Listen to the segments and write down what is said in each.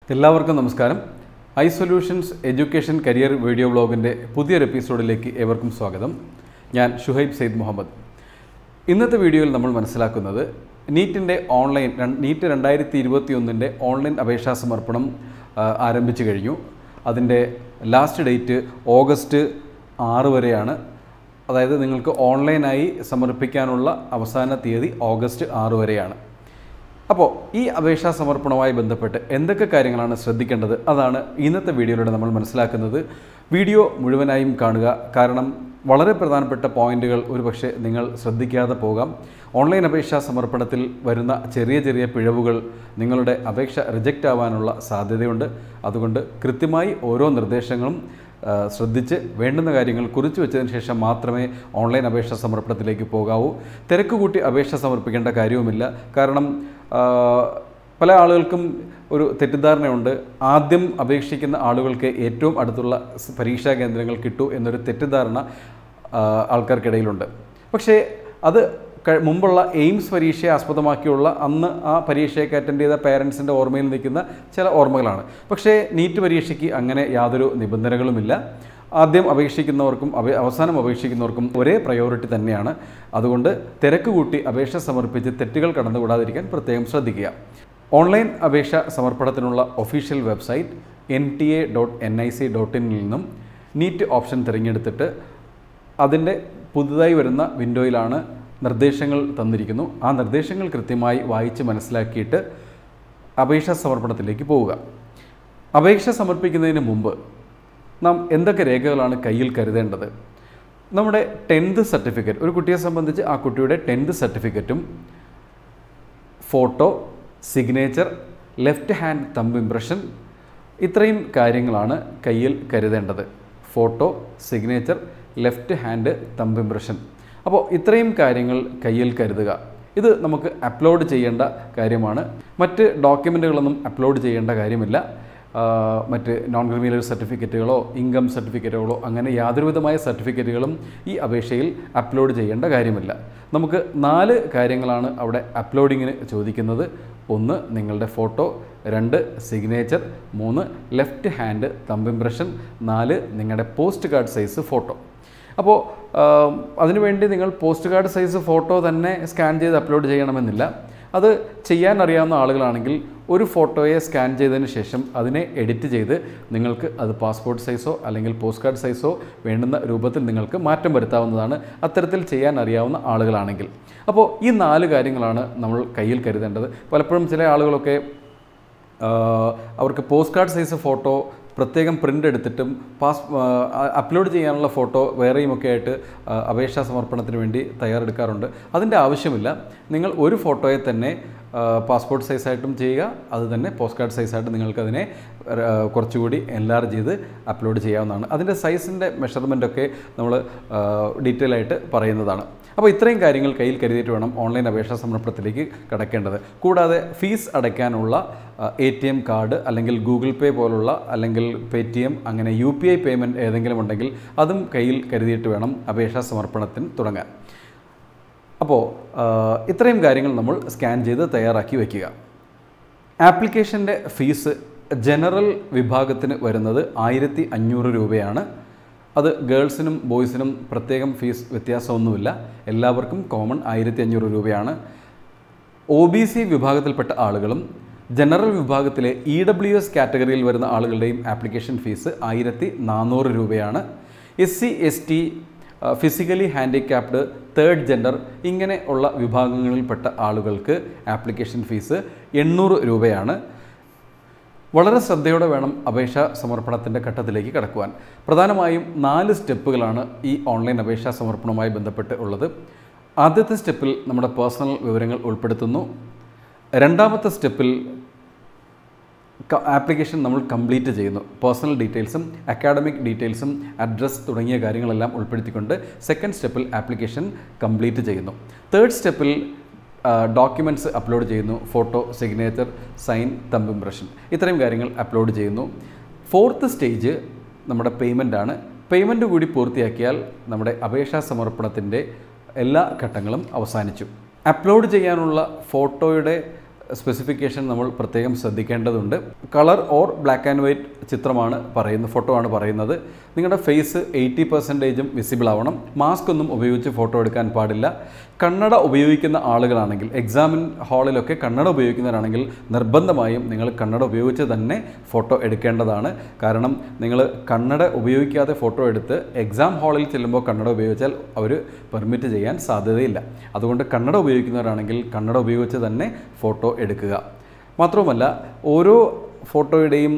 എല്ലാവർക്കും നമസ്കാരം I solutions education career video വ്ളോഗിൻ്റെ പുതിയൊരു എപ്പിസോഡിലേക്ക് ഏവർക്കും സ്വാഗതം ഞാൻ ഷുഹൈബ് സെയ്ദ് മുഹമ്മദ് ഇന്നത്തെ വീഡിയോയിൽ നമ്മൾ മനസ്സിലാക്കുന്നത് നീറ്റിൻ്റെ ഓൺലൈൻ രൺ- നീറ്റ് രണ്ടായിരത്തി ഇരുപത്തി ഒന്നിൻ്റെ ഓൺലൈൻ അപേക്ഷാ സമർപ്പണം ആ, ആരംഭിച്ചു കഴിഞ്ഞു അതിൻ്റെ ലാസ്റ്റ് ഡേറ്റ് ഓഗസ്റ്റ് ആറ് വരെയാണ് അതായത് നിങ്ങൾക്ക് ഓൺലൈനായി സമർപ്പിക്കാനുള്ള അവസാന തീയതി ഓഗസ്റ്റ് ആറ് വരെയാണ് അപ്പോൾ ഈ അപേക്ഷാ സമർപ്പണവുമായി ബന്ധപ്പെട്ട് എന്തൊക്കെ കാര്യങ്ങളാണ് ശ്രദ്ധിക്കേണ്ടത് അതാണ് ഇന്നത്തെ വീഡിയോയിലൂടെ നമ്മൾ മനസ്സിലാക്കുന്നത് വീഡിയോ മുഴുവനായും കാണുക കാരണം വളരെ പ്രധാനപ്പെട്ട പോയിന്റുകൾ ഒരുപക്ഷെ നിങ്ങൾ ശ്രദ്ധിക്കാതെ പോകാം ഓൺലൈൻ അപേക്ഷാ സമർപ്പണത്തിൽ വരുന്ന ചെറിയ ചെറിയ പിഴവുകൾ നിങ്ങളുടെ അപേക്ഷ റിജക്റ്റ് ആവാനുള്ള സാധ്യതയുണ്ട് അതുകൊണ്ട് കൃത്യമായി ഓരോ നിർദ്ദേശങ്ങളും ആ, ശ്രദ്ധിച്ച് വേണ്ടുന്ന കാര്യങ്ങൾ കുറിച്ചു വെച്ചതിന് ശേഷം മാത്രമേ ഓൺലൈൻ അപേക്ഷ സമർപ്പണത്തിലേക്ക് പോകാവൂ തിരക്ക് കൂട്ടി അപേക്ഷ സമർപ്പിക്കേണ്ട കാര്യവുമില്ല കാരണം ആ, പല ആളുകൾക്കും ഒരു തെറ്റിദ്ധാരണയുണ്ട് ആദ്യം അപേക്ഷിക്കുന്ന ആളുകൾക്ക് ഏറ്റവും അടുത്തുള്ള സ് പരീക്ഷാ കേന്ദ്രങ്ങൾ കിട്ടൂ എന്നൊരു തെറ്റിദ്ധാരണ ആ, ആൾക്കാർക്കിടയിലുണ്ട് പക്ഷേ അത് ക- മുമ്പുള്ള എയിംസ് പരീക്ഷയെ ആസ്പദമാക്കിയുള്ള അന്ന് ആ പരീക്ഷയൊക്കെ അറ്റൻഡ് ചെയ്ത പേരൻസിൻ്റെ ഓർമ്മയിൽ നിൽക്കുന്ന ചില ഓർമ്മകളാണ് പക്ഷേ നീറ്റ് പരീക്ഷയ്ക്ക് അങ്ങനെ യാതൊരു നിബന്ധനകളുമില്ല ആദ്യം അപേക്ഷിക്കുന്നവർക്കും അപേ അവസാനം അപേക്ഷിക്കുന്നവർക്കും ഒരേ പ്രയോറിറ്റി തന്നെയാണ് അതുകൊണ്ട് തിരക്ക് കൂട്ടി അപേക്ഷ സമർപ്പിച്ച് തെറ്റുകൾ കടന്നുകൂടാതിരിക്കാൻ പ്രത്യേകം ശ്രദ്ധിക്കുക ഓൺലൈൻ അപേക്ഷ സമർപ്പണത്തിനുള്ള official website N T A dot N I C dot ഇനിൽ നിന്നും നീറ്റ് ഓപ്ഷൻ തിരഞ്ഞെടുത്തിട്ട് അതിൻ്റെ പുതുതായി വരുന്ന വിൻഡോയിലാണ് നിർദ്ദേശങ്ങൾ തന്നിരിക്കുന്നു ആ നിർദ്ദേശങ്ങൾ കൃത്യമായി വായിച്ച് മനസ്സിലാക്കിയിട്ട് അപേക്ഷാ സമർപ്പണത്തിലേക്ക് പോവുക അപേക്ഷ സമർപ്പിക്കുന്നതിന് മുമ്പ് നാം എന്തൊക്കെ രേഖകളാണ് കയ്യിൽ കരുതേണ്ടത് നമ്മുടെ ടെൻത്ത് സർട്ടിഫിക്കറ്റ് ഒരു കുട്ടിയെ സംബന്ധിച്ച് ആ കുട്ടിയുടെ ടെൻത്ത് സർട്ടിഫിക്കറ്റും photo signature left hand thumb impression ഇത്രയും കാര്യങ്ങളാണ് കയ്യിൽ കരുതേണ്ടത് photo signature left hand thumb impression അപ്പോൾ ഇത്രയും കാര്യങ്ങൾ കയ്യിൽ കരുതുക ഇത് നമുക്ക് അപ്ലോഡ് ചെയ്യേണ്ട കാര്യമാണ് മറ്റ് ഡോക്യുമെൻറ്റുകളൊന്നും അപ്ലോഡ് ചെയ്യേണ്ട കാര്യമില്ല ആ, മറ്റ് നോൺ ക്രിമിനൽ സർട്ടിഫിക്കറ്റുകളോ ഇൻകം സർട്ടിഫിക്കറ്റുകളോ അങ്ങനെ യാതൊരുവിധമായ സർട്ടിഫിക്കറ്റുകളും ഈ അപേക്ഷയിൽ അപ്ലോഡ് ചെയ്യേണ്ട കാര്യമില്ല നമുക്ക് നാല് കാര്യങ്ങളാണ് അവിടെ അപ്ലോഡിങ്ങിന് ചോദിക്കുന്നത് ഒന്ന് നിങ്ങളുടെ ഫോട്ടോ രണ്ട് സിഗ്നേച്ചർ മൂന്ന് ലെഫ്റ്റ് ഹാൻഡ് തമ്പ് ഇംപ്രഷൻ നാല് നിങ്ങളുടെ പോസ്റ്റ് കാർഡ് സൈസ് ഫോട്ടോ അപ്പോൾ അതിനുവേണ്ടി നിങ്ങൾ പോസ്റ്റ് കാർഡ് സൈസ് ഫോട്ടോ തന്നെ സ്കാൻ ചെയ്ത് അപ്ലോഡ് ചെയ്യണമെന്നില്ല അത് ചെയ്യാൻ അറിയാവുന്ന ആളുകളാണെങ്കിൽ ഒരു ഫോട്ടോയെ സ്കാൻ ചെയ്തതിന് ശേഷം അതിനെ എഡിറ്റ് ചെയ്ത് നിങ്ങൾക്ക് അത് പാസ്പോർട്ട് സൈസോ അല്ലെങ്കിൽ പോസ്റ്റ് കാർഡ് സൈസോ വേണ്ടുന്ന രൂപത്തിൽ നിങ്ങൾക്ക് മാറ്റം വരുത്താവുന്നതാണ് അത്തരത്തിൽ ചെയ്യാൻ അറിയാവുന്ന ആളുകളാണെങ്കിൽ അപ്പോൾ ഈ നാല് കാര്യങ്ങളാണ് നമ്മൾ കയ്യിൽ കരുതേണ്ടത് പലപ്പോഴും ചില ആളുകളൊക്കെ ആഹ് അവർക്ക് പോസ്റ്റ് കാർഡ് സൈസ് ഫോട്ടോ പ്രത്യേകം പ്രിൻ്റ് എടുത്തിട്ടും പാസ് അപ്ലോഡ് ചെയ്യാനുള്ള ഫോട്ടോ വേറെയും ഒക്കെ ആയിട്ട് ആഹ് അപേക്ഷാ സമർപ്പണത്തിന് വേണ്ടി തയ്യാറെടുക്കാറുണ്ട് അതിൻ്റെ ആവശ്യമില്ല നിങ്ങൾ ഒരു ഫോട്ടോയെ തന്നെ പാസ്പോർട്ട് സൈസായിട്ടും ചെയ്യുക അത് തന്നെ പോസ്റ്റ് കാർഡ് സൈസായിട്ട് നിങ്ങൾക്കതിനെ ആഹ് കുറച്ചുകൂടി എൻലാർജ് ചെയ്ത് അപ്ലോഡ് ചെയ്യാവുന്നതാണ് അതിൻ്റെ സൈസിൻ്റെ മെഷർമെൻറ്റൊക്കെ നമ്മൾ ഡീറ്റെയിൽ ആയിട്ട് പറയുന്നതാണ് അപ്പോൾ ഇത്രയും കാര്യങ്ങൾ കയ്യിൽ കരുതിയിട്ട് വേണം ഓൺലൈൻ അപേക്ഷാ സമർപ്പണത്തിലേക്ക് കടക്കേണ്ടത് കൂടാതെ ഫീസ് അടയ്ക്കാനുള്ള എ ടി എം കാർഡ് അല്ലെങ്കിൽ ഗൂഗിൾ പേ പോലുള്ള അല്ലെങ്കിൽ പേ ടി എം അങ്ങനെ യു പി ഐ പേയ്മെൻറ്റ് ഏതെങ്കിലും ഉണ്ടെങ്കിൽ അതും കയ്യിൽ കരുതിയിട്ട് വേണം അപേക്ഷാ സമർപ്പണത്തിന് തുടങ്ങാൻ അപ്പോൾ ആ, ഇത്രയും കാര്യങ്ങൾ നമ്മൾ സ്കാൻ ചെയ്ത് തയ്യാറാക്കി വയ്ക്കുക ആപ്ലിക്കേഷൻ്റെ ഫീസ് ജനറൽ വിഭാഗത്തിന് വരുന്നത് ആയിരത്തി അഞ്ഞൂറ് രൂപയാണ് അത് ഗേൾസിനും ബോയ്സിനും പ്രത്യേകം ഫീസ് വ്യത്യാസമൊന്നുമില്ല എല്ലാവർക്കും കോമൺ ആയിരത്തി അഞ്ഞൂറ് രൂപയാണ് ഒ ബി സി വിഭാഗത്തിൽപ്പെട്ട ആളുകളും ജനറൽ വിഭാഗത്തിലെ ഇ ഡബ്ല്യു എസ് കാറ്റഗറിയിൽ വരുന്ന ആളുകളുടെയും ആപ്ലിക്കേഷൻ ഫീസ് ആയിരത്തി നാനൂറ് രൂപയാണ് S C S T physically handicapped third gender ഇങ്ങനെ ഉള്ള വിഭാഗങ്ങളിൽപ്പെട്ട ആളുകൾക്ക് ആപ്ലിക്കേഷൻ ഫീസ് എണ്ണൂറ് രൂപയാണ് വളരെ ശ്രദ്ധയോടെ വേണം അപേക്ഷാ സമർപ്പണത്തിൻ്റെ ഘട്ടത്തിലേക്ക് കടക്കുവാൻ പ്രധാനമായും നാല് സ്റ്റെപ്പുകളാണ് ഈ ഓൺലൈൻ അപേക്ഷാ സമർപ്പണവുമായി ബന്ധപ്പെട്ട് ഉള്ളത് ആദ്യത്തെ സ്റ്റെപ്പിൽ നമ്മുടെ പേഴ്സണൽ വിവരങ്ങൾ ഉൾപ്പെടുത്തുന്നു രണ്ടാമത്തെ സ്റ്റെപ്പിൽ ആപ്ലിക്കേഷൻ നമ്മൾ കംപ്ലീറ്റ് ചെയ്യുന്നു പേഴ്സണൽ ഡീറ്റെയിൽസും അക്കാഡമിക് ഡീറ്റെയിൽസും അഡ്രസ്സ് തുടങ്ങിയ കാര്യങ്ങളെല്ലാം ഉൾപ്പെടുത്തിക്കൊണ്ട് സെക്കൻഡ് സ്റ്റെപ്പിൽ ആപ്ലിക്കേഷൻ കംപ്ലീറ്റ് ചെയ്യുന്നു തേർഡ് സ്റ്റെപ്പിൽ ഡോക്യുമെൻറ്റ്സ് അപ്ലോഡ് ചെയ്യുന്നു photo signature sign thumb impression ഇത്രയും കാര്യങ്ങൾ അപ്ലോഡ് ചെയ്യുന്നു ഫോർത്ത് സ്റ്റേജ് നമ്മുടെ പേയ്മെൻ്റ് ആണ് പേയ്മെൻറ്റ് കൂടി പൂർത്തിയാക്കിയാൽ നമ്മുടെ അപേക്ഷാ സമർപ്പണത്തിൻ്റെ എല്ലാ ഘട്ടങ്ങളും അവസാനിച്ചു അപ്ലോഡ് ചെയ്യാനുള്ള ഫോട്ടോയുടെ സ്പെസിഫിക്കേഷൻ നമ്മൾ പ്രത്യേകം ശ്രദ്ധിക്കേണ്ടതുണ്ട് colour or black and white ചിത്രമാണ് പറയുന്നത് ഫോട്ടോ ആണ് പറയുന്നത് നിങ്ങളുടെ ഫേസ് എയ്റ്റി പെർസെൻറ്റേജും വിസിബിൾ ആവണം മാസ്ക് ഒന്നും ഉപയോഗിച്ച് ഫോട്ടോ എടുക്കാൻ പാടില്ല കണ്ണട ഉപയോഗിക്കുന്ന ആളുകളാണെങ്കിൽ എക്സാമിൻ ഹാളിലൊക്കെ കണ്ണട ഉപയോഗിക്കുന്നവരാണെങ്കിൽ നിർബന്ധമായും നിങ്ങൾ കണ്ണട ഉപയോഗിച്ച് തന്നെ ഫോട്ടോ എടുക്കേണ്ടതാണ് കാരണം നിങ്ങൾ കണ്ണട ഉപയോഗിക്കാതെ ഫോട്ടോ എടുത്ത് എക്സാം ഹാളിൽ ചെല്ലുമ്പോൾ കണ്ണട ഉപയോഗിച്ചാൽ അവർ പെർമിറ്റ് ചെയ്യാൻ സാധ്യതയില്ല അതുകൊണ്ട് കണ്ണട ഉപയോഗിക്കുന്നവരാണെങ്കിൽ കണ്ണട ഉപയോഗിച്ച് തന്നെ ഫോട്ടോ എടുക്കുക മാത്രവുമല്ല ഓരോ ഫോട്ടോയുടെയും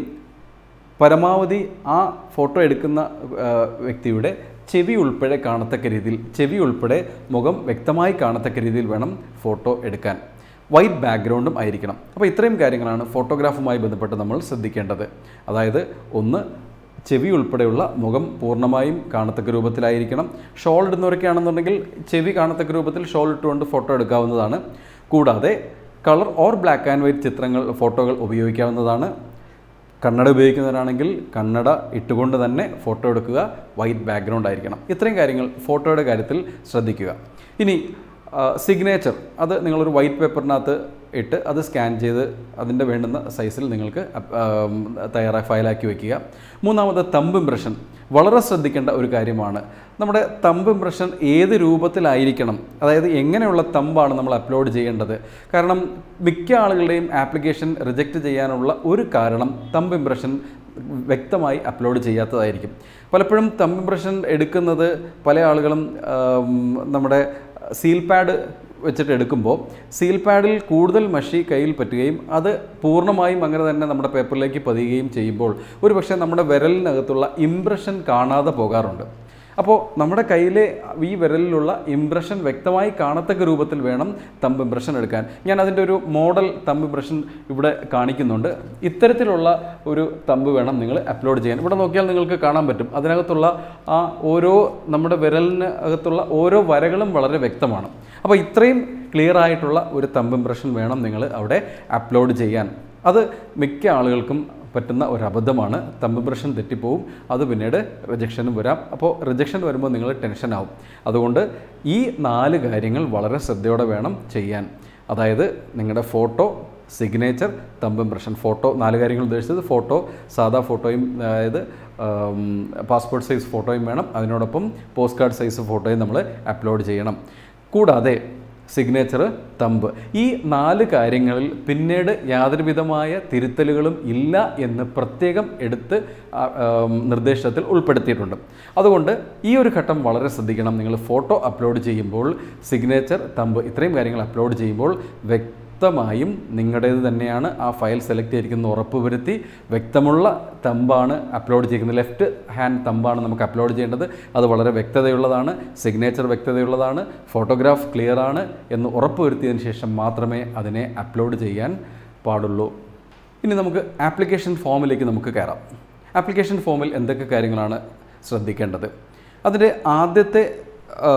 പരമാവധി ആ ഫോട്ടോ എടുക്കുന്ന ആ, വ്യക്തിയുടെ ചെവി ഉൾപ്പെടെ കാണത്തക്ക രീതിയിൽ ചെവി ഉൾപ്പെടെ മുഖം വ്യക്തമായി കാണത്തക്ക രീതിയിൽ വേണം ഫോട്ടോ എടുക്കാൻ വൈറ്റ് ബാക്ക്ഗ്രൗണ്ടും ആയിരിക്കണം അപ്പോൾ ഇത്രയും കാര്യങ്ങളാണ് ഫോട്ടോഗ്രാഫുമായി ബന്ധപ്പെട്ട് നമ്മൾ ശ്രദ്ധിക്കേണ്ടത് അതായത് ഒന്ന് ചെവി ഉൾപ്പെടെയുള്ള മുഖം പൂർണ്ണമായും കാണത്തക്ക രൂപത്തിലായിരിക്കണം ഷോൾ ഇടുന്നവരൊക്കെയാണെന്നുണ്ടെങ്കിൽ ചെവി കാണത്തക്ക രൂപത്തിൽ ഷോൾ ഇട്ടുകൊണ്ട് ഫോട്ടോ എടുക്കാവുന്നതാണ് കൂടാതെ colour or black and white ചിത്രങ്ങൾ ഫോട്ടോകൾ ഉപയോഗിക്കാവുന്നതാണ് കണ്ണട ഉപയോഗിക്കുന്നവരാണെങ്കിൽ കണ്ണട ഇട്ടുകൊണ്ട് തന്നെ ഫോട്ടോ എടുക്കുക വൈറ്റ് ബാക്ക്ഗ്രൗണ്ട് ആയിരിക്കണം ഇത്രയും കാര്യങ്ങൾ ഫോട്ടോയുടെ കാര്യത്തിൽ ശ്രദ്ധിക്കുക ഇനി സിഗ്നേച്ചർ അത് നിങ്ങളൊരു വൈറ്റ് പേപ്പറിനകത്ത് ഇട്ട് അത് സ്കാൻ ചെയ്ത് അതിൻ്റെ വേണ്ടുന്ന സൈസിൽ നിങ്ങൾക്ക് അപ്- ആം, തയ്യാറായി ഫയലാക്കി വയ്ക്കുക മൂന്നാമത് തമ്പ് ഇംപ്രഷൻ വളരെ ശ്രദ്ധിക്കേണ്ട ഒരു കാര്യമാണ് നമ്മുടെ തമ്പ് ഇംപ്രഷൻ ഏത് രൂപത്തിലായിരിക്കണം അതായത് എങ്ങനെയുള്ള തമ്പാണ് നമ്മൾ അപ്ലോഡ് ചെയ്യേണ്ടത് കാരണം മിക്ക ആളുകളുടെയും ആപ്ലിക്കേഷൻ റിജക്റ്റ് ചെയ്യാനുള്ള ഒരു കാരണം തമ്പ് ഇംപ്രഷൻ വ്യക്തമായി അപ്ലോഡ് ചെയ്യാത്തതായിരിക്കും പലപ്പോഴും തമ്പ് ഇംപ്രഷൻ എടുക്കുന്നത് പല ആളുകളും ആം, നമ്മുടെ സീൽ പാഡ് വെച്ചിട്ട് എടുക്കുമ്പോൾ സീൽ പാഡിൽ കൂടുതൽ മഷി കയ്യിൽ പറ്റുകയും അത് പൂർണ്ണമായും അങ്ങനെ തന്നെ നമ്മുടെ പേപ്പറിലേക്ക് പതിയുകയും ചെയ്യുമ്പോൾ ഒരു പക്ഷേ നമ്മുടെ വിരലിനകത്തുള്ള ഇംപ്രഷൻ കാണാതെ പോകാറുണ്ട് അപ്പോൾ നമ്മുടെ കയ്യിലെ ഈ വിരലിലുള്ള ഇംപ്രഷൻ വ്യക്തമായി കാണത്തക്ക രൂപത്തിൽ വേണം തമ്പ് ഇംപ്രഷൻ എടുക്കാൻ ഞാൻ അതിൻ്റെ ഒരു മോഡൽ തമ്പ് ഇംപ്രഷൻ ഇവിടെ കാണിക്കുന്നുണ്ട് ഇത്തരത്തിലുള്ള ഒരു തമ്പ് വേണം നിങ്ങൾ അപ്ലോഡ് ചെയ്യാൻ ഇവിടെ നോക്കിയാൽ നിങ്ങൾക്ക് കാണാൻ പറ്റും അതിനകത്തുള്ള ആ ഓരോ നമ്മുടെ വിരലിന് അകത്തുള്ള ഓരോ വരകളും വളരെ വ്യക്തമാണ് അപ്പോൾ ഇത്രയും ക്ലിയർ ആയിട്ടുള്ള ഒരു തമ്പ് ഇംപ്രഷൻ വേണം നിങ്ങൾ അവിടെ അപ്ലോഡ് ചെയ്യാൻ അത് മിക്ക ആളുകൾക്കും പറ്റുന്ന ഒരു അബദ്ധമാണ് തമ്പ് ഇംപ്രഷൻ തെറ്റിപ്പോവും അത് പിന്നീട് റിജക്ഷനും വരാം അപ്പോൾ റിജക്ഷൻ വരുമ്പോൾ നിങ്ങൾ ടെൻഷൻ ആവും അതുകൊണ്ട് ഈ നാല് കാര്യങ്ങൾ വളരെ ശ്രദ്ധയോടെ വേണം ചെയ്യാൻ അതായത് നിങ്ങളുടെ photo signature thumb impression photo നാല് കാര്യങ്ങൾ ഉദ്ദേശിച്ചത് ഫോട്ടോ സാധാ ഫോട്ടോയും അതായത് പാസ്പോർട്ട് സൈസ് ഫോട്ടോയും വേണം അതിനോടൊപ്പം പോസ്റ്റ് കാർഡ് സൈസ് ഫോട്ടോയും നമ്മൾ അപ്ലോഡ് ചെയ്യണം കൂടാതെ സിഗ്നേച്ചർ തമ്പ് ഈ നാല് കാര്യങ്ങളിൽ പിന്നീട് യാതൊരുവിധമായ തിരുത്തലുകളും ഇല്ല എന്ന് പ്രത്യേകം എടുത്ത് ആ, ആം, നിർദ്ദേശത്തിൽ ഉൾപ്പെടുത്തിയിട്ടുണ്ട് അതുകൊണ്ട് ഈ ഒരു ഘട്ടം വളരെ ശ്രദ്ധിക്കണം നിങ്ങൾ ഫോട്ടോ അപ്ലോഡ് ചെയ്യുമ്പോൾ സിഗ്നേച്ചർ തമ്പ് ഇത്രയും കാര്യങ്ങൾ അപ്ലോഡ് ചെയ്യുമ്പോൾ വ്യക്തമായും നിങ്ങളുടേത് തന്നെയാണ് ആ ഫയൽ സെലക്ട് ചെയ്തിരിക്കുന്ന ഉറപ്പുവരുത്തി വ്യക്തമുള്ള തമ്പാണ് അപ്ലോഡ് ചെയ്യുന്നത് ലെഫ്റ്റ് ഹാൻഡ് തമ്പാണ് നമുക്ക് അപ്ലോഡ് ചെയ്യേണ്ടത് അത് വളരെ വ്യക്തതയുള്ളതാണ് സിഗ്നേച്ചർ വ്യക്തതയുള്ളതാണ് ഫോട്ടോഗ്രാഫ് ക്ലിയർ ആണ് എന്ന് ഉറപ്പുവരുത്തിയതിന് ശേഷം മാത്രമേ അതിനെ അപ്ലോഡ് ചെയ്യാൻ പാടുള്ളൂ ഇനി നമുക്ക് ആപ്ലിക്കേഷൻ ഫോമിലേക്ക് നമുക്ക് കയറാം ആപ്ലിക്കേഷൻ ഫോമിൽ എന്തൊക്കെ കാര്യങ്ങളാണ് ശ്രദ്ധിക്കേണ്ടത് അതിൻ്റെ ആദ്യത്തെ ആ,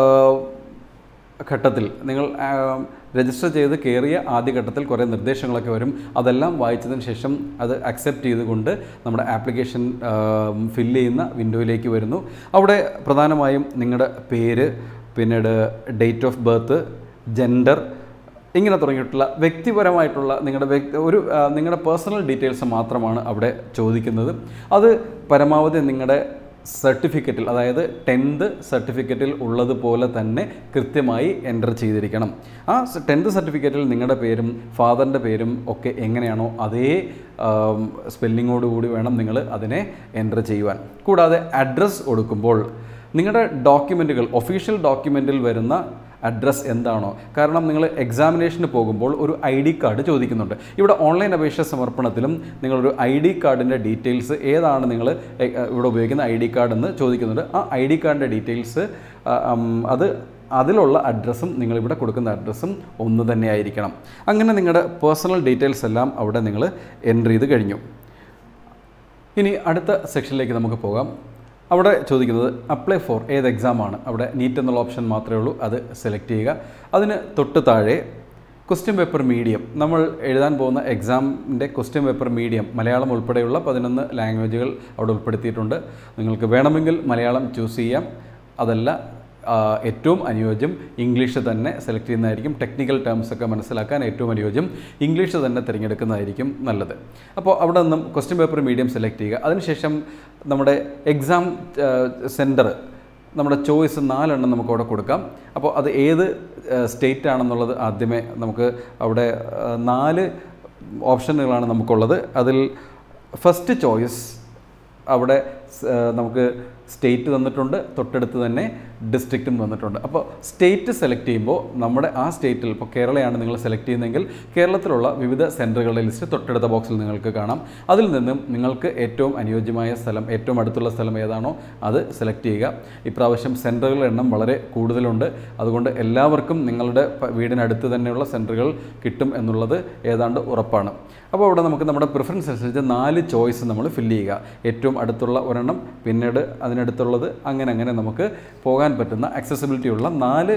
ഘട്ടത്തിൽ നിങ്ങൾ രജിസ്റ്റർ ചെയ്ത് കയറിയ ആദ്യ ഘട്ടത്തിൽ കുറേ നിർദ്ദേശങ്ങളൊക്കെ വരും അതെല്ലാം വായിച്ചതിന് ശേഷം അത് അക്സെപ്റ്റ് ചെയ്തുകൊണ്ട് നമ്മുടെ ആപ്ലിക്കേഷൻ ഫില്ല് ചെയ്യുന്ന വിൻഡോയിലേക്ക് വരുന്നു അവിടെ പ്രധാനമായും നിങ്ങളുടെ പേര് പിന്നീട് ഡേറ്റ് ഓഫ് ബർത്ത് ജെൻഡർ ഇങ്ങനെ തുടങ്ങിയിട്ടുള്ള വ്യക്തിപരമായിട്ടുള്ള നിങ്ങളുടെ വ്യക്തി ഒരു ആ, നിങ്ങളുടെ പേഴ്സണൽ ഡീറ്റെയിൽസ് മാത്രമാണ് അവിടെ ചോദിക്കുന്നത് അത് പരമാവധി നിങ്ങളുടെ സർട്ടിഫിക്കറ്റിൽ അതായത് ടെൻത്ത് സർട്ടിഫിക്കറ്റിൽ ഉള്ളതുപോലെ തന്നെ കൃത്യമായി എൻ്റർ ചെയ്തിരിക്കണം ആ ടെൻത്ത് സർട്ടിഫിക്കറ്റിൽ നിങ്ങളുടെ പേരും ഫാദറിൻ്റെ പേരും ഒക്കെ എങ്ങനെയാണോ അതേ സ്പെല്ലിങ്ങോട് കൂടി വേണം നിങ്ങൾ അതിനെ എൻ്റർ ചെയ്യുവാൻ കൂടാതെ അഡ്രസ്സ് കൊടുക്കുമ്പോൾ നിങ്ങളുടെ ഡോക്യുമെൻറ്റുകൾ ഒഫീഷ്യൽ ഡോക്യുമെൻറ്റിൽ വരുന്ന അഡ്രസ്സ് എന്താണോ കാരണം നിങ്ങൾ എക്സാമിനേഷന് പോകുമ്പോൾ ഒരു ഐ ഡി കാർഡ് ചോദിക്കുന്നുണ്ട് ഇവിടെ ഓൺലൈൻ അപേക്ഷ സമർപ്പണത്തിലും നിങ്ങളൊരു ഐ ഡി കാർഡിൻ്റെ ഡീറ്റെയിൽസ് ഏതാണ് നിങ്ങൾ ഇവിടെ ഉപയോഗിക്കുന്ന ഐ ഡി കാർഡ് എന്ന് ചോദിക്കുന്നുണ്ട് ആ ഐ ഡി കാർഡിൻ്റെ ഡീറ്റെയിൽസ് അത് അതിലുള്ള അഡ്രസ്സും നിങ്ങളിവിടെ കൊടുക്കുന്ന അഡ്രസ്സും ഒന്ന് തന്നെ ആയിരിക്കണം അങ്ങനെ നിങ്ങളുടെ പേഴ്സണൽ ഡീറ്റെയിൽസ് എല്ലാം അവിടെ നിങ്ങൾ എൻ്റർ ചെയ്ത് കഴിഞ്ഞു ഇനി അടുത്ത സെക്ഷനിലേക്ക് നമുക്ക് പോകാം അവിടെ ചോദിക്കുന്നത് അപ്ലൈ ഫോർ ഏത് എക്സാമാണ് അവിടെ നീറ്റ് എന്നുള്ള ഓപ്ഷൻ മാത്രമേ ഉള്ളൂ അത് സെലക്ട് ചെയ്യുക അതിന് തൊട്ട് താഴെ ക്വസ്റ്റ്യൻ പേപ്പർ മീഡിയം നമ്മൾ എഴുതാൻ പോകുന്ന എക്സാമിൻ്റെ ക്വസ്റ്റ്യൻ പേപ്പർ മീഡിയം മലയാളം ഉൾപ്പെടെയുള്ള പതിനൊന്ന് ലാംഗ്വേജുകൾ അവിടെ ഉൾപ്പെടുത്തിയിട്ടുണ്ട് നിങ്ങൾക്ക് വേണമെങ്കിൽ മലയാളം ചൂസ് ചെയ്യാം അതല്ല ആ, ഏറ്റവും അനുയോജ്യം ഇംഗ്ലീഷ് തന്നെ സെലക്ട് ചെയ്യുന്നതായിരിക്കും ടെക്നിക്കൽ ടേംസ് ഒക്കെ മനസ്സിലാക്കാൻ ഏറ്റവും അനുയോജ്യം ഇംഗ്ലീഷ് തന്നെ തിരഞ്ഞെടുക്കുന്നതായിരിക്കും നല്ലത് അപ്പോൾ അവിടെ നിന്നും ക്വസ്റ്റ്യൻ പേപ്പർ മീഡിയം സെലക്ട് ചെയ്യുക അതിനുശേഷം നമ്മുടെ എക്സാം സെൻറ്റർ നമ്മുടെ ചോയ്സ് നാലെണ്ണം നമുക്ക് അവിടെ കൊടുക്കാം അപ്പോൾ അത് ഏത് സ്റ്റേറ്റ് ആണെന്നുള്ളത് ആദ്യമേ നമുക്ക് അവിടെ ആ, നാല് ഓപ്ഷനുകളാണ് നമുക്കുള്ളത് അതിൽ ഫസ്റ്റ് ചോയ്സ് അവിടെ സ്- ആ, നമുക്ക് സ്റ്റേറ്റ് തന്നിട്ടുണ്ട് തൊട്ടടുത്ത് തന്നെ ഡിസ്ട്രിക്റ്റും തന്നിട്ടുണ്ട് അപ്പോൾ സ്റ്റേറ്റ് സെലക്ട് ചെയ്യുമ്പോൾ നമ്മുടെ ആ സ്റ്റേറ്റിൽ ഇപ്പോൾ കേരളയാണ് നിങ്ങൾ സെലക്ട് ചെയ്യുന്നതെങ്കിൽ കേരളത്തിലുള്ള വിവിധ സെൻറ്ററുകളുടെ ലിസ്റ്റ് തൊട്ടടുത്ത ബോക്സിൽ നിങ്ങൾക്ക് കാണാം അതിൽ നിന്നും നിങ്ങൾക്ക് ഏറ്റവും അനുയോജ്യമായ സ്ഥലം ഏറ്റവും അടുത്തുള്ള സ്ഥലം ഏതാണോ അത് സെലക്ട് ചെയ്യുക ഇപ്രാവശ്യം സെൻറ്ററുകളുടെ എണ്ണം വളരെ കൂടുതലുണ്ട് അതുകൊണ്ട് എല്ലാവർക്കും നിങ്ങളുടെ പ- വീടിനടുത്ത് തന്നെയുള്ള സെൻറ്ററുകൾ കിട്ടും എന്നുള്ളത് ഏതാണ്ട് ഉറപ്പാണ് അപ്പോൾ അവിടെ നമുക്ക് നമ്മുടെ പ്രിഫറൻസ് അനുസരിച്ച് നാല് ചോയ്സ് നമ്മൾ ഫില്ല് ചെയ്യുക ഏറ്റവും അടുത്തുള്ള ഒരെണ്ണം പിന്നീട് അതിനടുത്തുള്ളത് അങ്ങനെ അങ്ങനെ നമുക്ക് പോകാൻ പറ്റുന്ന accessibility ഉള്ള നാല്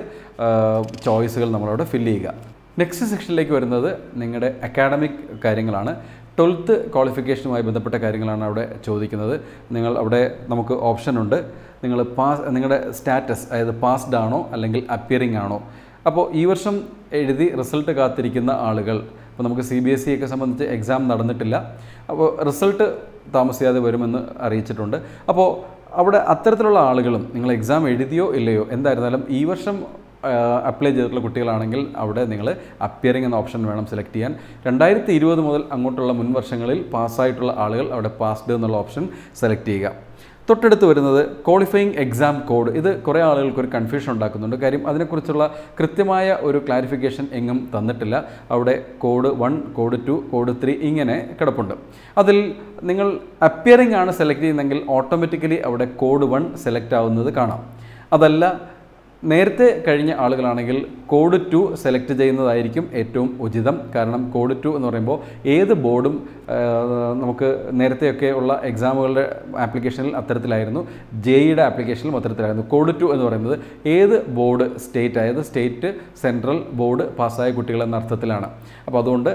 ചോയ്സുകൾ നമ്മളവിടെ ഫില്ല് ചെയ്യുക നെക്സ്റ്റ് സെക്ഷനിലേക്ക് വരുന്നത് നിങ്ങളുടെ അക്കാഡമിക് കാര്യങ്ങളാണ് ട്വൽത്ത് ക്വാളിഫിക്കേഷനുമായി ബന്ധപ്പെട്ട കാര്യങ്ങളാണ് അവിടെ ചോദിക്കുന്നത് നിങ്ങൾ അവിടെ നമുക്ക് ഓപ്ഷൻ ഉണ്ട് നിങ്ങൾ പാസ് നിങ്ങളുടെ സ്റ്റാറ്റസ് അതായത് പാസ്ഡ് ആണോ അല്ലെങ്കിൽ അപ്പിയറിംഗ് ആണോ അപ്പോൾ ഈ വർഷം എഴുതി റിസൾട്ട് കാത്തിരിക്കുന്ന ആളുകൾ ഇപ്പോൾ നമുക്ക് സി ബി എസ് ഇ ഒക്കെ സംബന്ധിച്ച് എക്സാം നടന്നിട്ടില്ല അപ്പോൾ റിസൾട്ട് താമസിയാതെ വരുമെന്ന് അറിയിച്ചിട്ടുണ്ട് അപ്പോൾ അവിടെ അത്തരത്തിലുള്ള ആളുകളും നിങ്ങൾ എക്സാം എഴുതിയോ ഇല്ലയോ എന്തായിരുന്നാലും ഈ വർഷം അപ്ലൈ ചെയ്തിട്ടുള്ള കുട്ടികളാണെങ്കിൽ അവിടെ നിങ്ങൾ അപ്പിയറിംഗ് എന്ന ഓപ്ഷൻ വേണം സെലക്ട് ചെയ്യാൻ രണ്ടായിരത്തി ഇരുപത് മുതൽ അങ്ങോട്ടുള്ള മുൻ വർഷങ്ങളിൽ പാസ്സായിട്ടുള്ള ആളുകൾ അവിടെ പാസ്ഡ് എന്നുള്ള ഓപ്ഷൻ സെലക്ട് ചെയ്യുക തൊട്ടടുത്ത് വരുന്നത് ക്വാളിഫയിങ് എക്സാം കോഡ് ഇത് കുറേ ആളുകൾക്ക് ഒരു കൺഫ്യൂഷൻ ഉണ്ടാക്കുന്നുണ്ട് കാര്യം അതിനെക്കുറിച്ചുള്ള കൃത്യമായ ഒരു ക്ലാരിഫിക്കേഷൻ എങ്ങും തന്നിട്ടില്ല അവിടെ code one code two code three ഇങ്ങനെ കിടപ്പുണ്ട് അതിൽ നിങ്ങൾ അപ്പിയറിംഗ് ആണ് സെലക്ട് ചെയ്യുന്നതെങ്കിൽ ഓട്ടോമാറ്റിക്കലി അവിടെ കോഡ് വൺ സെലക്ട് ആവുന്നത് കാണാം അതല്ല നേരത്തെ കഴിഞ്ഞ ആളുകളാണെങ്കിൽ കോഡ് ടു സെലക്ട് ചെയ്യുന്നതായിരിക്കും ഏറ്റവും ഉചിതം കാരണം കോഡ് ടു എന്ന് പറയുമ്പോൾ ഏത് ബോർഡും ആ, നമുക്ക് നേരത്തെയൊക്കെ ഉള്ള എക്സാമുകളുടെ ആപ്ലിക്കേഷനിൽ അത്തരത്തിലായിരുന്നു ജെയുടെ ആപ്ലിക്കേഷനിലും അത്തരത്തിലായിരുന്നു കോഡ് ടു എന്ന് പറയുന്നത് ഏത് ബോർഡ് സ്റ്റേറ്റ് അതായത് സ്റ്റേറ്റ് സെൻട്രൽ ബോർഡ് പാസ്സായ കുട്ടികൾ എന്ന അർത്ഥത്തിലാണ് അപ്പോൾ അതുകൊണ്ട്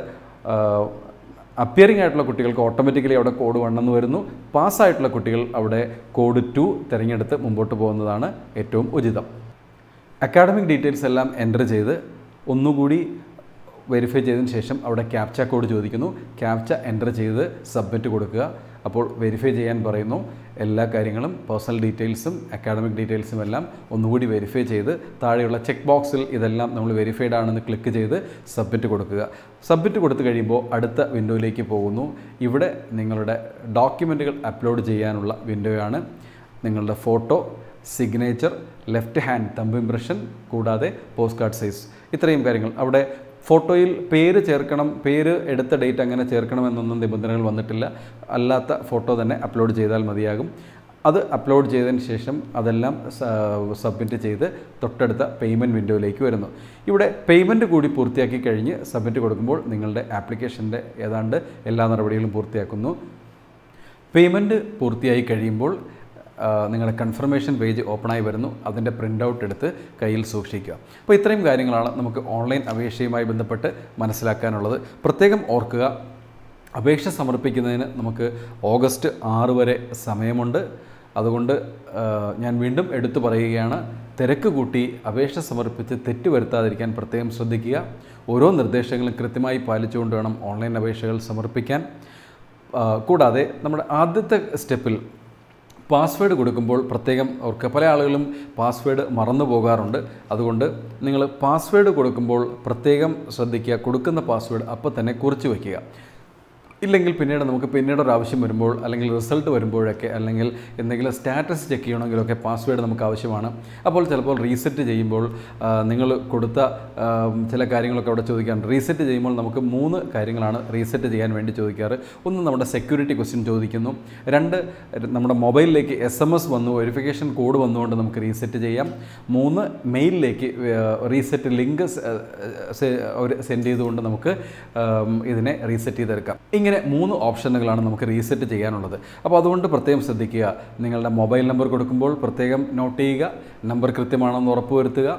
അപ്പിയറിംഗ് ആയിട്ടുള്ള കുട്ടികൾക്ക് ഓട്ടോമാറ്റിക്കലി അവിടെ കോഡ് വൺ എന്ന് വരുന്നു പാസ്സായിട്ടുള്ള കുട്ടികൾ അവിടെ കോഡ് ടു തിരഞ്ഞെടുത്ത് മുമ്പോട്ട് പോകുന്നതാണ് ഏറ്റവും ഉചിതം അക്കാഡമിക് ഡീറ്റെയിൽസ് എല്ലാം എൻ്റർ ചെയ്ത് ഒന്നുകൂടി വെരിഫൈ ചെയ്തതിന് ശേഷം അവിടെ ക്യാപ്ച കോഡ് ചോദിക്കുന്നു ക്യാപ്ച എൻ്റർ ചെയ്ത് സബ്മിറ്റ് കൊടുക്കുക അപ്പോൾ വെരിഫൈ ചെയ്യാൻ പറയുന്നു എല്ലാ കാര്യങ്ങളും പേഴ്സണൽ ഡീറ്റെയിൽസും അക്കാഡമിക് ഡീറ്റെയിൽസും എല്ലാം ഒന്നുകൂടി വെരിഫൈ ചെയ്ത് താഴെയുള്ള ചെക്ക് ബോക്സിൽ ഇതെല്ലാം നമ്മൾ വെരിഫൈഡ് ആണെന്ന് ക്ലിക്ക് ചെയ്ത് സബ്മിറ്റ് കൊടുക്കുക സബ്മിറ്റ് കൊടുത്തു കഴിയുമ്പോൾ അടുത്ത വിൻഡോയിലേക്ക് പോകുന്നു ഇവിടെ നിങ്ങളുടെ ഡോക്യുമെൻറ്റുകൾ അപ്ലോഡ് ചെയ്യാനുള്ള വിൻഡോയാണ് നിങ്ങളുടെ photo signature left hand thumb impression കൂടാതെ പോസ്റ്റ് കാർഡ് സൈസ് ഇത്രയും കാര്യങ്ങൾ അവിടെ ഫോട്ടോയിൽ പേര് ചേർക്കണം പേര് എടുത്ത ഡേറ്റ് അങ്ങനെ ചേർക്കണമെന്നൊന്നും നിബന്ധനകൾ വന്നിട്ടില്ല അല്ലാത്ത ഫോട്ടോ തന്നെ അപ്ലോഡ് ചെയ്താൽ മതിയാകും അത് അപ്ലോഡ് ചെയ്തതിന് ശേഷം അതെല്ലാം സബ്മിറ്റ് ചെയ്ത് തൊട്ടടുത്ത പേയ്മെൻറ്റ് വിൻഡോയിലേക്ക് വരുന്നു ഇവിടെ പേയ്മെൻറ്റ് കൂടി പൂർത്തിയാക്കി കഴിഞ്ഞ് സബ്മിറ്റ് കൊടുക്കുമ്പോൾ നിങ്ങളുടെ ആപ്ലിക്കേഷൻ്റെ ഏതാണ്ട് എല്ലാ നടപടികളും പൂർത്തിയാക്കുന്നു പേയ്മെൻറ്റ് പൂർത്തിയായി കഴിയുമ്പോൾ ആ, നിങ്ങളുടെ കൺഫർമേഷൻ പേജ് ഓപ്പണായി വരുന്നു അതിൻ്റെ പ്രിൻ്റ് ഔട്ട് എടുത്ത് കയ്യിൽ സൂക്ഷിക്കുക അപ്പോൾ ഇത്രയും കാര്യങ്ങളാണ് നമുക്ക് ഓൺലൈൻ അപേക്ഷയുമായി ബന്ധപ്പെട്ട് മനസ്സിലാക്കാനുള്ളത് പ്രത്യേകം ഓർക്കുക അപേക്ഷ സമർപ്പിക്കുന്നതിന് നമുക്ക് ഓഗസ്റ്റ് ആറ് വരെ സമയമുണ്ട് അതുകൊണ്ട് ആ, ഞാൻ വീണ്ടും എടുത്തു പറയുകയാണ് തിരക്ക് കൂട്ടി അപേക്ഷ സമർപ്പിച്ച് തെറ്റ് വരുത്താതിരിക്കാൻ പ്രത്യേകം ശ്രദ്ധിക്കുക ഓരോ നിർദ്ദേശങ്ങളും കൃത്യമായി പാലിച്ചുകൊണ്ട് വേണം ഓൺലൈൻ അപേക്ഷകൾ സമർപ്പിക്കാൻ ആ, കൂടാതെ നമ്മുടെ ആദ്യത്തെ സ്റ്റെപ്പിൽ പാസ്വേഡ് കൊടുക്കുമ്പോൾ പ്രത്യേകം ഓർക്കുക പല ആളുകളും പാസ്വേഡ് മറന്നു പോകാറുണ്ട് അതുകൊണ്ട് നിങ്ങൾ പാസ്വേഡ് കൊടുക്കുമ്പോൾ പ്രത്യേകം ശ്രദ്ധിക്കുക കൊടുക്കുന്ന പാസ്വേഡ് അപ്പോൾ തന്നെ കുറിച്ച് വയ്ക്കുക ഇല്ലെങ്കിൽ പിന്നീട് നമുക്ക് പിന്നീട് ഒരു ആവശ്യം വരുമ്പോൾ അല്ലെങ്കിൽ റിസൾട്ട് വരുമ്പോഴൊക്കെ അല്ലെങ്കിൽ എന്തെങ്കിലും സ്റ്റാറ്റസ് ചെക്ക് ചെയ്യണമെങ്കിലൊക്കെ പാസ്വേഡ് നമുക്ക് ആവശ്യമാണ് അപ്പോൾ ചിലപ്പോൾ റീസെറ്റ് ചെയ്യുമ്പോൾ ആ, നിങ്ങൾ കൊടുത്ത ആ, ചില കാര്യങ്ങളൊക്കെ അവിടെ ചോദിക്കാറുണ്ട് റീസെറ്റ് ചെയ്യുമ്പോൾ നമുക്ക് മൂന്ന് കാര്യങ്ങളാണ് റീസെറ്റ് ചെയ്യാൻ വേണ്ടി ചോദിക്കാറ് ഒന്ന് നമ്മുടെ സെക്യൂരിറ്റി ക്വസ്റ്റ്യൻ ചോദിക്കുന്നു രണ്ട് നമ്മുടെ മൊബൈലിലേക്ക് എസ് എം എസ് വന്നു വെരിഫിക്കേഷൻ കോഡ് വന്നുകൊണ്ട് നമുക്ക് റീസെറ്റ് ചെയ്യാം മൂന്ന് മെയിലിലേക്ക് റീസെറ്റ് ലിങ്ക് സെൻഡ് ചെയ്തുകൊണ്ട് നമുക്ക് ആം, ഇതിനെ റീസെറ്റ് ചെയ്തെടുക്കാം ഇങ്ങനെ മൂന്ന് ഓപ്ഷനുകളാണ് നമുക്ക് റീസെറ്റ് ചെയ്യാനുള്ളത് അപ്പോൾ അതുകൊണ്ട് പ്രത്യേകം ശ്രദ്ധിക്കുക നിങ്ങളുടെ മൊബൈൽ നമ്പർ കൊടുക്കുമ്പോൾ പ്രത്യേകം നോട്ട് ചെയ്യുക നമ്പർ കൃത്യമാണെന്ന് ഉറപ്പുവരുത്തുക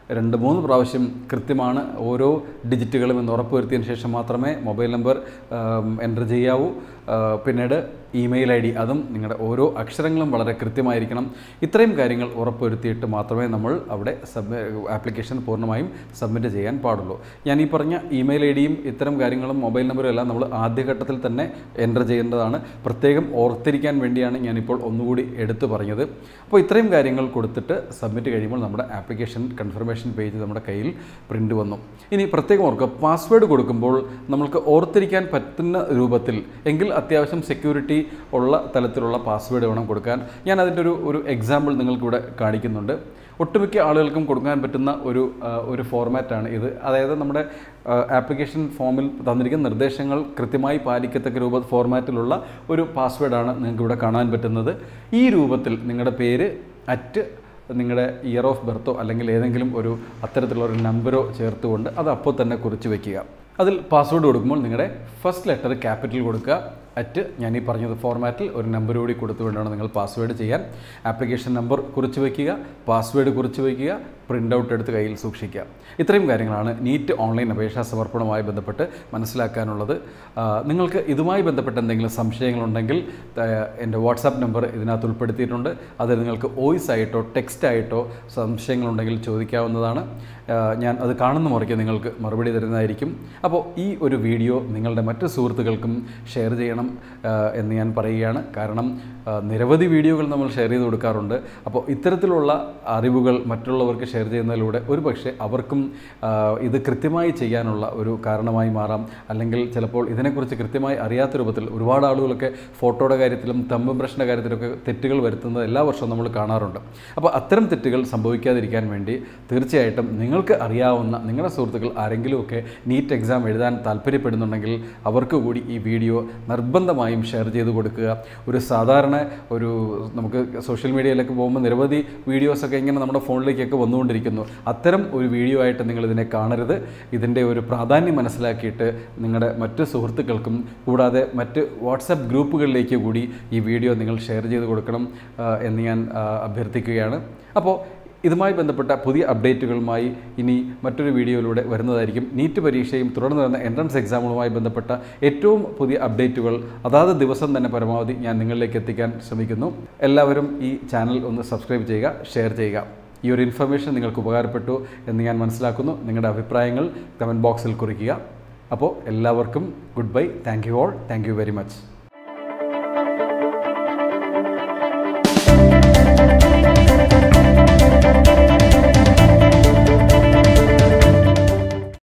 രണ്ട് മൂന്ന് പ്രാവശ്യം കൃത്യമാണ് ഓരോ ഡിജിറ്റുകളും എന്ന് ഉറപ്പുവരുത്തിയതിന് ശേഷം മാത്രമേ മൊബൈൽ നമ്പർ എൻ്റർ ചെയ്യാവൂ ആ, പിന്നീട് ഇമെയിൽ ഐ ഡി അതും നിങ്ങളുടെ ഓരോ അക്ഷരങ്ങളും വളരെ കൃത്യമായിരിക്കണം ഇത്രയും കാര്യങ്ങൾ ഉറപ്പുവരുത്തിയിട്ട് മാത്രമേ നമ്മൾ അവിടെ സബ് ആപ്ലിക്കേഷൻ പൂർണ്ണമായും സബ്മിറ്റ് ചെയ്യാൻ പാടുള്ളൂ ഞാൻ ഈ പറഞ്ഞ ഇമെയിൽ ഐ ഡിയും ഇത്തരം കാര്യങ്ങളും മൊബൈൽ നമ്പറും എല്ലാം നമ്മൾ ആദ്യഘട്ടത്തിൽ തന്നെ എൻ്റർ ചെയ്യേണ്ടതാണ് പ്രത്യേകം ഓർത്തിരിക്കാൻ വേണ്ടിയാണ് ഞാനിപ്പോൾ ഒന്നുകൂടി എടുത്തു പറഞ്ഞത് അപ്പോൾ ഇത്രയും കാര്യങ്ങൾ കൊടുത്തിട്ട് സബ്മിറ്റ് കഴിയുമ്പോൾ നമ്മുടെ ആപ്ലിക്കേഷൻ കൺഫർമേഷൻ പേജ് നമ്മുടെ കയ്യിൽ പ്രിൻ്റ് വന്നു ഇനി പ്രത്യേകം ഓർക്കുക പാസ്വേഡ് കൊടുക്കുമ്പോൾ നമ്മൾക്ക് ഓർത്തിരിക്കാൻ പറ്റുന്ന രൂപത്തിൽ എങ്കിൽ അത്യാവശ്യം സെക്യൂരിറ്റി ഉള്ള തലത്തിലുള്ള പാസ്വേഡ് വേണം കൊടുക്കാൻ ഞാൻ അതിൻ്റെ ഒരു ഒരു എക്സാമ്പിൾ നിങ്ങൾക്കിവിടെ കാണിക്കുന്നുണ്ട് ഒട്ടുമിക്ക ആളുകൾക്കും കൊടുക്കാൻ പറ്റുന്ന ഒരു ആ, ഒരു ഫോർമാറ്റാണ് ഇത് അതായത് നമ്മുടെ ആപ്ലിക്കേഷൻ ഫോമിൽ തന്നിരിക്കുന്ന നിർദ്ദേശങ്ങൾ കൃത്യമായി പാലിക്കത്തക്ക രൂപ ഫോർമാറ്റിലുള്ള ഒരു പാസ്വേഡാണ് നിങ്ങൾക്ക് ഇവിടെ കാണാൻ പറ്റുന്നത് ഈ രൂപത്തിൽ നിങ്ങളുടെ പേര് അറ്റ് നിങ്ങളുടെ ഇയർ ഓഫ് ബർത്തോ അല്ലെങ്കിൽ ഏതെങ്കിലും ഒരു അത്തരത്തിലുള്ള ഒരു നമ്പറോ ചേർത്തുകൊണ്ട് അത് അപ്പോൾ തന്നെ കുറിച്ച് വയ്ക്കുക അതിൽ പാസ്വേഡ് കൊടുക്കുമ്പോൾ നിങ്ങളുടെ ഫസ്റ്റ് ലെറ്റർ ക്യാപിറ്റൽ കൊടുക്കുക അറ്റ് ഞാൻ ഈ പറഞ്ഞത് ഫോർമാറ്റിൽ ഒരു നമ്പർ കൂടി കൊടുത്തുകൊണ്ടാണ് നിങ്ങൾ പാസ്വേഡ് ചെയ്യാൻ ആപ്ലിക്കേഷൻ നമ്പർ കുറിച്ച് വയ്ക്കുക പാസ്വേഡ് കുറിച്ച് വയ്ക്കുക പ്രിൻ്റ് ഔട്ട് എടുത്ത് കയ്യിൽ സൂക്ഷിക്കുക ഇത്രയും കാര്യങ്ങളാണ് നീറ്റ് ഓൺലൈൻ അപേക്ഷാ സമർപ്പണവുമായി ബന്ധപ്പെട്ട് മനസ്സിലാക്കാനുള്ളത് ആ, നിങ്ങൾക്ക് ഇതുമായി ബന്ധപ്പെട്ട എന്തെങ്കിലും സംശയങ്ങളുണ്ടെങ്കിൽ ആ, എൻ്റെ വാട്സാപ്പ് നമ്പർ ഇതിനകത്ത് ഉൾപ്പെടുത്തിയിട്ടുണ്ട് അത് നിങ്ങൾക്ക് വോയിസ് ആയിട്ടോ ടെക്സ്റ്റ് ആയിട്ടോ സംശയങ്ങളുണ്ടെങ്കിൽ ചോദിക്കാവുന്നതാണ് ആ, ഞാൻ അത് കാണുന്ന മുറയ്ക്ക് നിങ്ങൾക്ക് മറുപടി തരുന്നതായിരിക്കും അപ്പോൾ ഈ ഒരു വീഡിയോ നിങ്ങളുടെ മറ്റ് സുഹൃത്തുക്കൾക്കും ഷെയർ ചെയ്യണം ആ, എന്ന് ഞാൻ പറയുകയാണ് കാരണം ആ, നിരവധി വീഡിയോകൾ നമ്മൾ ഷെയർ ചെയ്ത് കൊടുക്കാറുണ്ട് അപ്പോൾ ഇത്തരത്തിലുള്ള അറിവുകൾ മറ്റുള്ളവർക്ക് ഷെയർ ചെയ്യുന്നതിലൂടെ ഒരു പക്ഷേ അവർക്കും ആ, ഇത് കൃത്യമായി ചെയ്യാനുള്ള ഒരു കാരണമായി മാറാം അല്ലെങ്കിൽ ചിലപ്പോൾ ഇതിനെക്കുറിച്ച് കൃത്യമായി അറിയാത്ത രൂപത്തിൽ ഒരുപാട് ആളുകളൊക്കെ ഫോട്ടോയുടെ കാര്യത്തിലും തമ്പ് ഇംപ്രഷൻ്റെ കാര്യത്തിലൊക്കെ തെറ്റുകൾ വരുത്തുന്നത് എല്ലാ വർഷവും നമ്മൾ കാണാറുണ്ട് അപ്പോൾ അത്തരം തെറ്റുകൾ സംഭവിക്കാതിരിക്കാൻ വേണ്ടി തീർച്ചയായിട്ടും നിങ്ങൾക്ക് അറിയാവുന്ന നിങ്ങളുടെ സുഹൃത്തുക്കൾ ആരെങ്കിലുമൊക്കെ നീറ്റ് എക്സാം എഴുതാൻ താല്പര്യപ്പെടുന്നുണ്ടെങ്കിൽ അവർക്ക് കൂടി ഈ വീഡിയോ നിർബന്ധമായും ഷെയർ ചെയ്ത് കൊടുക്കുക ഒരു സാധാരണ ഒരു നമുക്ക് സോഷ്യൽ മീഡിയയിലൊക്കെ പോകുമ്പോൾ നിരവധി വീഡിയോസൊക്കെ ഇങ്ങനെ നമ്മുടെ ഫോണിലേക്കൊക്കെ വന്നുകൊണ്ടിരിക്കുന്നു അത്തരം ഒരു വീഡിയോ ആയിട്ട് നിങ്ങൾ ഇതിനെ കാണരുത് ഇതിൻ്റെ ഒരു പ്രാധാന്യം മനസ്സിലാക്കിയിട്ട് നിങ്ങളുടെ മറ്റ് സുഹൃത്തുക്കൾക്കും കൂടാതെ മറ്റ് വാട്സപ്പ് ഗ്രൂപ്പുകളിലേക്ക് കൂടി ഈ വീഡിയോ നിങ്ങൾ ഷെയർ ചെയ്ത് കൊടുക്കണം ആ, എന്ന് ഞാൻ ആ, അഭ്യർത്ഥിക്കുകയാണ് അപ്പോൾ ഇതുമായി ബന്ധപ്പെട്ട പുതിയ അപ്ഡേറ്റുകളുമായി ഇനി മറ്റൊരു വീഡിയോയിലൂടെ വരുന്നതായിരിക്കും നീറ്റ് പരീക്ഷയും തുടർന്ന് വരുന്ന എൻട്രൻസ് എക്സാമുകളുമായി ബന്ധപ്പെട്ട ഏറ്റവും പുതിയ അപ്ഡേറ്റുകൾ അതാത് ദിവസം തന്നെ പരമാവധി ഞാൻ നിങ്ങളിലേക്ക് എത്തിക്കാൻ ശ്രമിക്കുന്നു എല്ലാവരും ഈ ചാനൽ ഒന്ന് സബ്സ്ക്രൈബ് ചെയ്യുക ഷെയർ ചെയ്യുക ഈ ഒരു ഇൻഫർമേഷൻ നിങ്ങൾക്ക് ഉപകാരപ്പെട്ടു എന്ന് ഞാൻ മനസ്സിലാക്കുന്നു നിങ്ങളുടെ അഭിപ്രായങ്ങൾ കമൻറ്റ് ബോക്സിൽ കുറിക്കുക അപ്പോൾ എല്ലാവർക്കും good bye thank you all thank you very much